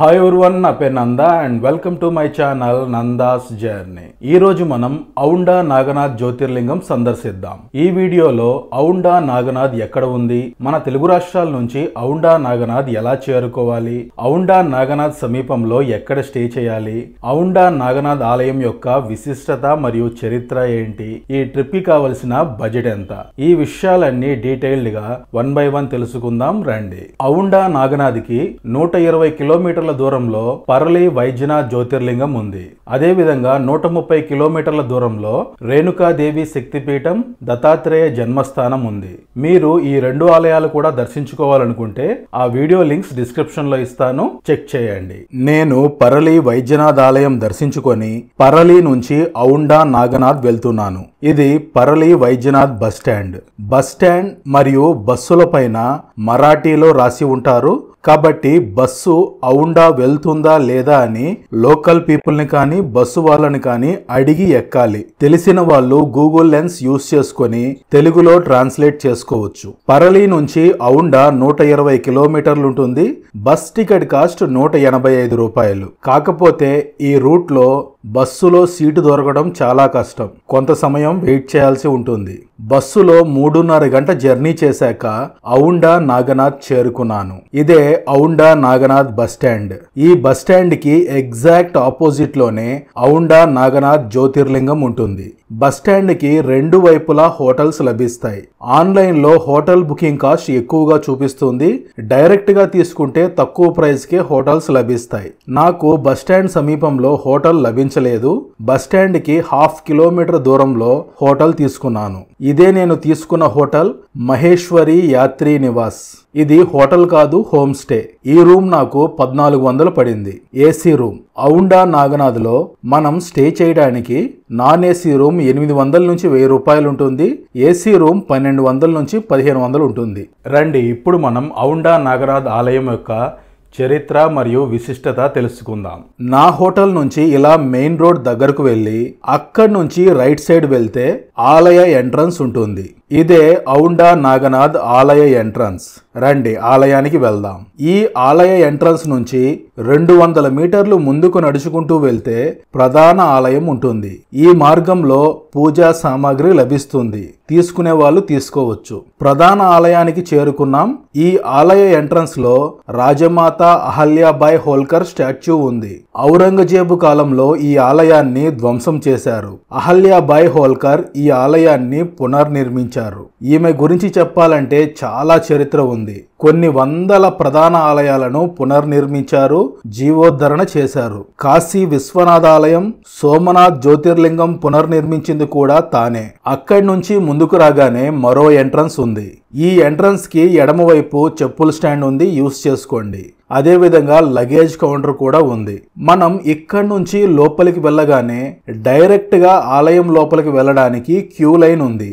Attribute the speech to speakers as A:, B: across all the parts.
A: hi everyone నా పేరు Nanda and welcome to my channel Nanda's journey ఈ రోజు మనం ఔండా నాగనాథ్ జ్యోతిర్లింగం సందర్శిద్దాం ఈ వీడియోలో ఔండా నాగనాథ్ ఎక్కడ ఉంది మన తెలుగు రాష్ట్రాల నుంచి ఔండా నాగనాథ్ ఎలా చేరుకోవాలి ఔండా నాగనాథ్ సమీపంలో ఎక్కడ స్టే చేయాలి ఔండా నాగనాథ్ ఆలయం యొక్క విశిష్టత మరియు చరిత్ర ఏంటి ఈ ట్రిప్ కి కావలసిన బడ్జెట్ ఎంత ఈ విషయాలన్నీ డీటెయిల్డ్ గా వన్ బై వన్ తెలుసుకుందాం రండి ఔండా నాగనాథ్కి నూట ఇరవై కిలోమీటర్ల దూరంలో పరలి వైద్యనాథ్ జ్యోతిర్లింగం ఉంది అదే విధంగా నూట ముప్పై కిలోమీటర్ల దూరంలో రేణుకాదేవి శక్తిపీఠం దత్తాత్రేయ జన్మస్థానం ఉంది మీరు ఈ రెండు ఆలయాలు కూడా దర్శించుకోవాలనుకుంటే ఆ వీడియో లింక్స్ డిస్క్రిప్షన్ లో ఇస్తాను చెక్ చేయండి నేను పరలి వైద్యనాథ్ ఆలయం దర్శించుకొని పరలి నుంచి ఔండా నాగనాథ్ వెళ్తున్నాను ఇది Parli Vaidyanath bus stand bus stand మరియు బస్సుల పైన మరాఠీలో రాసి ఉంటారు కాబట్టి బస్సు ఔండా వెళ్తుందా లేదా అని లోకల్ పీపుల్ ని కానీ బస్సు వాళ్ళని కానీ అడిగి ఎక్కాలి తెలిసిన వాళ్ళు గూగుల్ లెన్స్ యూస్ చేసుకొని తెలుగులో ట్రాన్స్లేట్ చేసుకోవచ్చు పరలి నుంచి ఔండా నూట ఇరవై కిలోమీటర్లు ఉంటుంది బస్ టికెట్ కాస్ట్ నూట ఎనభై ఐదు రూపాయలు కాకపోతే ఈ రూట్ లో బస్సులో సీటు దొరకడం చాలా కష్టం కొంత సమయం వెయిట్ చేయాల్సి ఉంటుంది బస్సులో మూడున్నర గంట జర్నీ చేశాక ఔండా నాగనాథ్ చేరుకున్నాను ఇదే ఔండా నాగనాథ్ బస్ స్టాండ్ ఈ బస్ స్టాండ్ కి ఎగ్జాక్ట్ ఆపోజిట్ లోనే ఔండా నాగనాథ్ జ్యోతిర్లింగం ఉంటుంది బస్ స్టాండ్ కి రెండు వైపులా హోటల్స్ లభిస్తాయి ఆన్లైన్ లో హోటల్ బుకింగ్ కాస్ట్ ఎక్కువగా చూపిస్తుంది డైరెక్ట్ గా తీసుకుంటే తక్కువ ప్రైస్ కే హోటల్స్ లభిస్తాయి నాకు బస్ స్టాండ్ సమీపంలో హోటల్ లభించలేదు బస్ స్టాండ్ కి హాఫ్ కిలోమీటర్ దూరంలో హోటల్ తీసుకున్నాను ఇదే నేను తీసుకున్న హోటల్ మహేశ్వరి యాత్రి నివాస్ ఇది హోటల్ కాదు హోమ్ స్టే ఈ రూమ్ నాకు పద్నాలుగు వందలు పడింది ఏసీ రూమ్ ఔండా నాగనాథ్లో మనం స్టే చేయడానికి నాన్ ఏసీ రూమ్ ఎనిమిది వందల నుంచి వెయ్యి రూపాయలు ఉంటుంది ఏసీ రూమ్ పన్నెండు వందల నుంచి పదిహేను వందలు ఉంటుంది రండి ఇప్పుడు మనం ఔండా నాగనాథ్ ఆలయం యొక్క చరిత్ర మరియు విశిష్టత తెలుసుకుందాం నా హోటల్ నుంచి ఇలా మెయిన్ రోడ్ దగ్గరకు వెళ్ళి అక్కడి నుంచి రైట్ సైడ్ వెళ్తే ఆలయ ఎంట్రన్స్ ఉంటుంది ఇదే ఔండా నాగనాథ్ ఆలయ ఎంట్రన్స్ రండి ఆలయానికి వెళ్దాం ఈ ఆలయ ఎంట్రన్స్ నుంచి రెండు వందల మీటర్లు ముందుకు నడుచుకుంటూ వెళ్తే ప్రధాన ఆలయం ఉంటుంది ఈ మార్గంలో పూజా సామాగ్రి లభిస్తుంది తీసుకునే వాళ్ళు తీసుకోవచ్చు ప్రధాన ఆలయానికి చేరుకున్నాం ఈ ఆలయ ఎంట్రన్స్ లో రాజమాత అహల్యాబాయ్ హోల్కర్ స్టాచ్యూ ఉంది ఔరంగజేబు కాలంలో ఈ ఆలయాన్ని ధ్వంసం చేశారు అహల్యాబాయ్ హోల్కర్ ఈ ఆలయాన్ని పునర్నిర్మించారు ఈమె గురించి చెప్పాలంటే చాలా చరిత్ర ఉంది కొన్ని వందల ప్రధాన ఆలయాలను పునర్నిర్మించారు జీవోద్ధరణ చేశారు కాశీ విశ్వనాథ ఆలయం సోమనాథ్ జ్యోతిర్లింగం పునర్నిర్మించింది కూడా తానే అక్కడి నుంచి ముందుకు రాగానే మరో ఎంట్రన్స్ ఉంది ఈ ఎంట్రన్స్ కి ఎడమవైపు చెప్పుల స్టాండ్ ఉంది యూస్ చేసుకోండి అదే విధంగా లగేజ్ కౌంటర్ కూడా ఉంది మనం ఇక్కడి నుంచి లోపలికి వెళ్ళగానే డైరెక్ట్ గా ఆలయం లోపలికి వెళ్ళడానికి క్యూ లైన్ ఉంది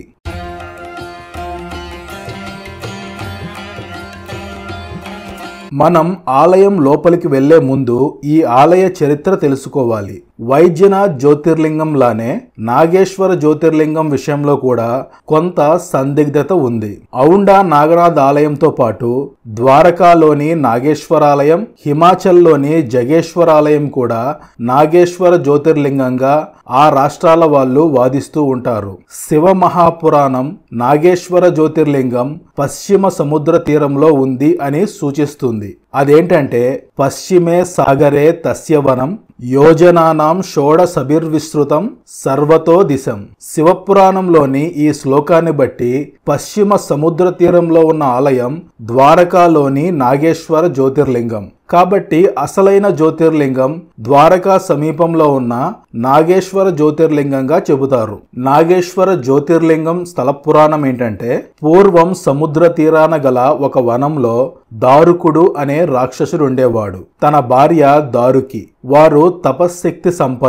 A: మనం ఆలయం లోపలికి వెళ్లే ముందు ఈ ఆలయ చరిత్ర తెలుసుకోవాలి వైద్యనాథ్ జ్యోతిర్లింగం లానే నాగేశ్వర జ్యోతిర్లింగం విషయంలో కూడా కొంత సందిగ్ధత ఉంది ఔండా నాగనాథ్ ఆలయంతో పాటు ద్వారకాలోని నాగేశ్వరాలయం హిమాచల్లోని జగేశ్వరాలయం కూడా నాగేశ్వర జ్యోతిర్లింగంగా ఆ రాష్ట్రాల వాళ్ళు వాదిస్తూ ఉంటారు శివ మహాపురాణం నాగేశ్వర జ్యోతిర్లింగం పశ్చిమ సముద్ర తీరంలో ఉంది అని సూచిస్తుంది అదేంటంటే పశ్చిమే సాగరే తస్యవనం యోజనానాం షోడసభిర్విస్తృతం సర్వతో దిశం శివపురాణంలోని ఈ శ్లోకాన్ని బట్టి పశ్చిమ సముద్ర తీరంలో ఉన్న ఆలయం ద్వారకాలోని నాగేశ్వర జ్యోతిర్లింగం కాబట్టి అసలైన జ్యోతిర్లింగం ద్వారకా సమీపంలో ఉన్న నాగేశ్వర జ్యోతిర్లింగంగా చెబుతారు నాగేశ్వర జ్యోతిర్లింగం స్థల పురాణం ఏంటంటే పూర్వం సముద్ర తీరాన గల ఒక వనంలో దారుకుడు అనే రాక్షసుడు ఉండేవాడు తన భార్య దారుకి వారు తపశ్శక్తి సంపన్నులు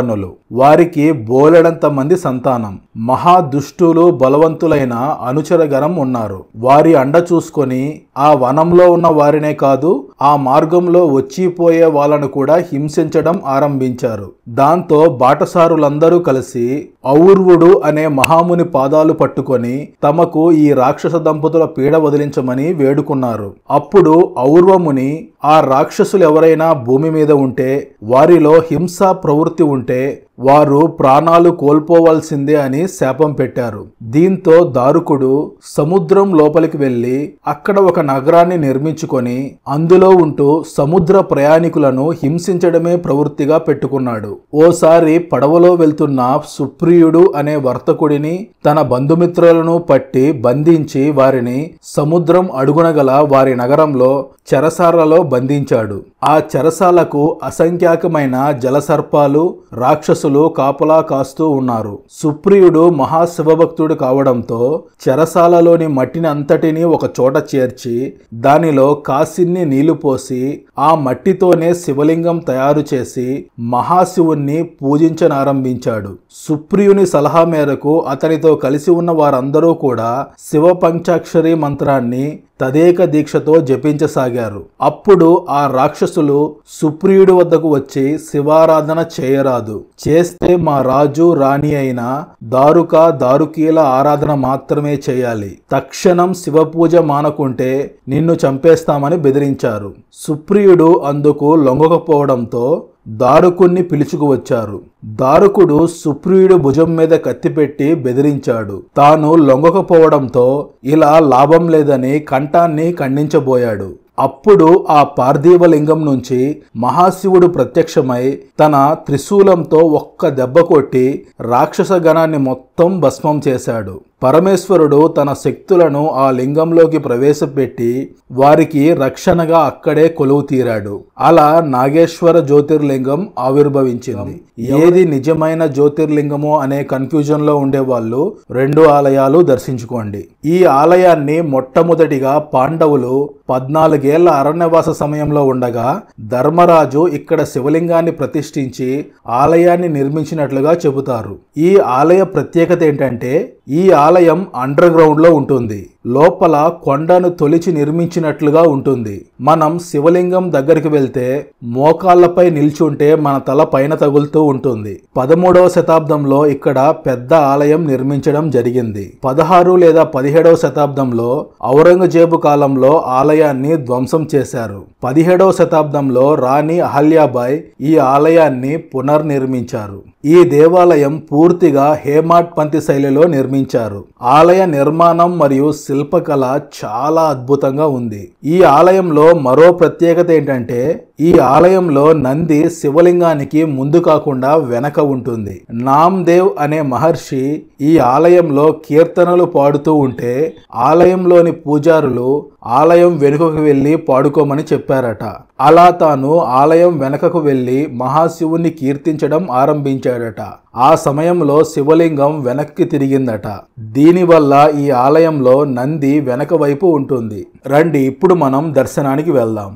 A: వారికి బోలెడంత మంది సంతానం మహా దుష్టులు బలవంతులైన అనుచరగణం ఉన్నారు వారి అండ చూసుకొని ఆ వనంలో ఉన్న వారినే కాదు ఆ మార్గంలో వచ్చిపోయే వాళ్ళను కూడా హింసించడం ఆరంభించారు దాంతో బాటసారులందరూ కలిసి ఔర్వుడు అనే మహాముని పాదాలు పట్టుకొని తమకు ఈ రాక్షస దంపతుల పీడ వదిలించమని వేడుకున్నారు అప్పుడు ఔర్వముని ఆ రాక్షసులు ఎవరైనా భూమి మీద ఉంటే వారిలో హింసా ప్రవృత్తి ఉంటే వారు ప్రాణాలు కోల్పోవాల్సిందే అని శాపం పెట్టారు దీంతో దారుకుడు సముద్రం లోపలికి వెళ్లి అక్కడ ఒక నగరాన్ని నిర్మించుకొని అందులో ఉంటూ సముద్ర ప్రయాణికులను హింసించడమే ప్రవృత్తిగా పెట్టుకున్నాడు ఓసారి పడవలో వెళ్తున్న సుప్రియుడు అనే వర్తకుడిని తన బంధుమిత్రులను పట్టి బంధించి వారిని సముద్రం అడుగున గల వారి నగరంలో చెరసాలలో బంధించాడు ఆ చెరసాలకు అసంఖ్యాకమైన జలసర్పాలు రాక్షసులు కాపలా కాస్తూ ఉన్నారు సుప్రియుడు మహాశివభక్తుడు కావడంతో చెరసాలలోని మట్టిని అంతటిని ఒక చోట చేర్చి దానిలో కాసిన్ని నీళ్లు పోసి ఆ మట్టితోనే శివలింగం తయారు చేసి మహాశివుణ్ణి పూజించనారంభించాడు సుప్రియుని సలహా మేరకు అతనితో కలిసి ఉన్న వారందరూ కూడా శివ పంచాక్షరి మంత్రాన్ని తదేక దీక్షతో జపించసాగారు అప్పుడు ఆ రాక్షసులు సుప్రియుడి వద్దకు వచ్చి శివారాధన చేయరాదు చేస్తే మా రాజు రాణి అయిన దారుక దారుకీల ఆరాధన మాత్రమే చేయాలి తక్షణం శివ పూజ మానకుంటే నిన్ను చంపేస్తామని బెదిరించారు సుప్రియుడు అందుకు లొంగకపోవడంతో దారుకుణ్ణి పిలుచుకువచ్చారు దారుకుడు సుప్రియుడు భుజం మీద కత్తిపెట్టి బెదిరించాడు తాను లొంగకపోవడంతో ఇలా లాభం లేదని కంఠాన్ని ఖండించబోయాడు అప్పుడు ఆ పార్థివలింగం నుంచి మహాశివుడు ప్రత్యక్షమై తన త్రిశూలంతో ఒక్క దెబ్బ కొట్టి రాక్షస గణాన్ని మొత్తం భస్మం చేశాడు పరమేశ్వరుడు తన శక్తులను ఆ లింగంలోకి ప్రవేశపెట్టి వారికి రక్షణగా అక్కడే కొలువు తీరాడు అలా నాగేశ్వర జ్యోతిర్లింగం ఆవిర్భవించింది ఏది నిజమైన జ్యోతిర్లింగము అనే కన్ఫ్యూజన్ లో ఉండే వాళ్ళు రెండు ఆలయాలు దర్శించుకోండి ఈ ఆలయాన్ని మొట్టమొదటిగా పాండవులు పద్నాలుగేళ్ల అరణ్యవాస సమయంలో ఉండగా ధర్మరాజు ఇక్కడ శివలింగాన్ని ప్రతిష్ఠించి ఆలయాన్ని నిర్మించినట్లుగా చెబుతారు ఈ ఆలయ ప్రత్యేకత ఏంటంటే ఈ ఆలయం అండర్ గ్రౌండ్ లో ఉంటుంది లోపల కొండను తొలిచి నిర్మించినట్లుగా ఉంటుంది మనం శివలింగం దగ్గరికి వెళ్తే మోకాళ్లపై నిల్చుంటే మన తల పైన తగులుతూ ఉంటుంది పదమూడవ శతాబ్దంలో ఇక్కడ పెద్ద ఆలయం నిర్మించడం జరిగింది పదహారు లేదా పదిహేడవ శతాబ్దంలో ఔరంగజేబు కాలంలో ఆలయాన్ని ధ్వంసం చేశారు పదిహేడవ శతాబ్దంలో రాణి అహల్యాబాయ్ ఈ ఆలయాన్ని పునర్నిర్మించారు ఈ దేవాలయం పూర్తిగా హేమాట్ పంతి శైలిలో నిర్మించారు ఆలయ నిర్మాణం మరియు శిల్పకళ చాలా అద్భుతంగా ఉంది ఈ ఆలయంలో మరో ప్రత్యేకత ఏంటంటే ఈ ఆలయంలో నంది శివలింగానికి ముందు కాకుండా వెనక ఉంటుంది నామ్దేవ్ అనే మహర్షి ఈ ఆలయంలో కీర్తనలు పాడుతూ ఉంటే ఆలయంలోని పూజారులు ఆలయం వెనుకకు వెళ్ళి పాడుకోమని చెప్పారట అలా తాను ఆలయం వెనకకు వెళ్ళి మహాశివుణ్ణి కీర్తించడం ఆరంభించాడట ఆ సమయంలో శివలింగం వెనక్కి తిరిగిందట దీనివల్ల ఈ ఆలయంలో నంది వెనక వైపు ఉంటుంది రండి ఇప్పుడు మనం దర్శనానికి వెళ్దాం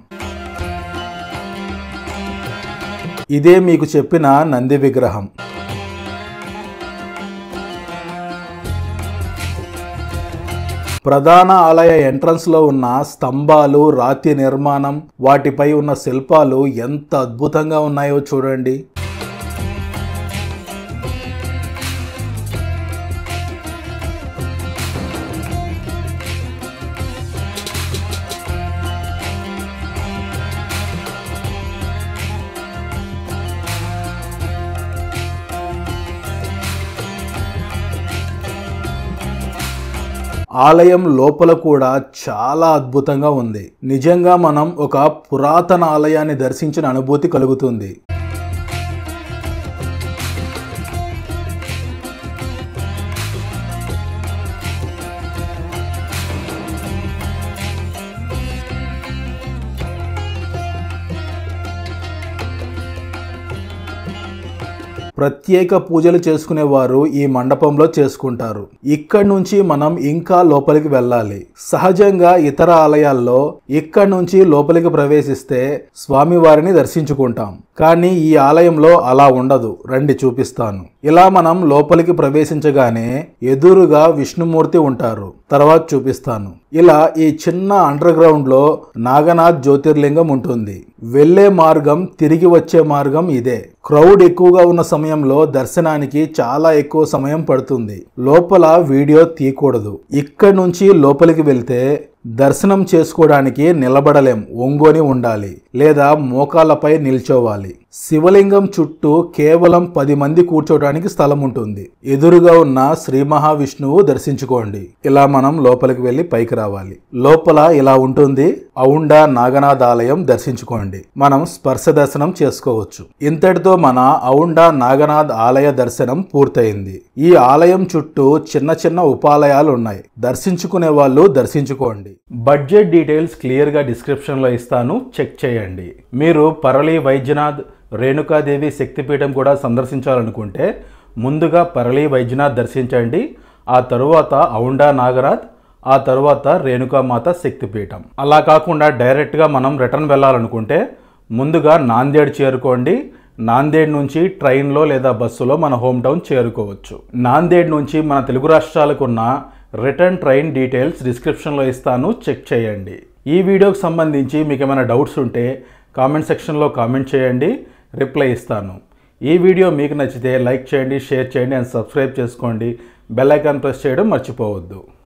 A: ఇదే మీకు చెప్పిన నంది విగ్రహం ప్రధాన ఆలయ ఎంట్రన్స్ లో ఉన్న స్తంభాలు రాతి నిర్మాణం వాటిపై ఉన్న శిల్పాలు ఎంత అద్భుతంగా ఉన్నాయో చూడండి ఆలయం లోపల కూడా చాలా అద్భుతంగా ఉంది నిజంగా మనం ఒక పురాతన ఆలయాన్ని దర్శించిన అనుభూతి కలుగుతుంది ప్రత్యేక పూజలు చేసుకునేవారు ఈ మండపంలో చేసుకుంటారు ఇక్కడి నుంచి మనం ఇంకా లోపలికి వెళ్ళాలి సహజంగా ఇతర ఆలయాల్లో ఇక్కడి నుంచి లోపలికి ప్రవేశిస్తే స్వామివారిని దర్శించుకుంటాం కానీ ఈ ఆలయంలో అలా ఉండదు రండి చూపిస్తాను ఇలా మనం లోపలికి ప్రవేశించగానే ఎదురుగా విష్ణుమూర్తి ఉంటారు తర్వాత చూపిస్తాను ఇలా ఈ చిన్న అండర్ గ్రౌండ్ లో నాగనాథ్ జ్యోతిర్లింగం ఉంటుంది వెళ్ళే మార్గం తిరిగి వచ్చే మార్గం ఇదే క్రౌడ్ ఎక్కువగా ఉన్న సమయంలో దర్శనానికి చాలా ఎక్కువ సమయం పడుతుంది లోపల వీడియో తీయకూడదు ఇక్కడి నుంచి లోపలికి వెళ్తే దర్శనం చేసుకోవడానికి నిలబడలేం ఒంగోని ఉండాలి లేదా మోకాళ్ళపై నిల్చోవాలి శివలింగం చుట్టూ కేవలం పది మంది కూర్చోవడానికి స్థలం ఉంటుంది ఎదురుగా ఉన్న శ్రీ మహావిష్ణువు దర్శించుకోండి ఇలా మనం లోపలికి వెళ్ళి పైకి రావాలి లోపల ఇలా ఉంటుంది ఔండా నాగనాథ్ ఆలయం దర్శించుకోండి మనం స్పర్శ దర్శనం చేసుకోవచ్చు ఇంతటితో మన ఔండా నాగనాథ్ ఆలయ దర్శనం పూర్తయింది ఈ ఆలయం చుట్టూ చిన్న చిన్న ఉపాలయాలు ఉన్నాయి దర్శించుకునే వాళ్ళు దర్శించుకోండి బడ్జెట్ డీటెయిల్స్ క్లియర్గా డిస్క్రిప్షన్లో ఇస్తాను చెక్ చేయండి మీరు పరళి వైద్యనాథ్ రేణుకాదేవి శక్తిపీఠం కూడా సందర్శించాలనుకుంటే ముందుగా పరళి వైద్యనాథ్ దర్శించండి ఆ తరువాత ఔండా నాగరాథ్ ఆ తరువాత రేణుకామాత శక్తిపీఠం అలా కాకుండా డైరెక్ట్గా మనం రిటర్న్ వెళ్ళాలనుకుంటే ముందుగా నాందేడ్ చేరుకోండి నాందేడ్ నుంచి ట్రైన్లో లేదా బస్సులో మన హోమ్ టౌన్ చేరుకోవచ్చు నాందేడ్ నుంచి మన తెలుగు రాష్ట్రాలకున్న రిటర్న్ ట్రైన్ డీటెయిల్స్ డిస్క్రిప్షన్లో ఇస్తాను చెక్ చేయండి ఈ వీడియోకి సంబంధించి మీకు ఏమైనా డౌట్స్ ఉంటే కామెంట్ సెక్షన్లో కామెంట్ చేయండి రిప్లై ఇస్తాను ఈ వీడియో మీకు నచ్చితే లైక్ చేయండి షేర్ చేయండి అండ్ సబ్స్క్రైబ్ చేసుకోండి బెల్ ఐకాన్ ప్రెస్ చేయడం మర్చిపోవద్దు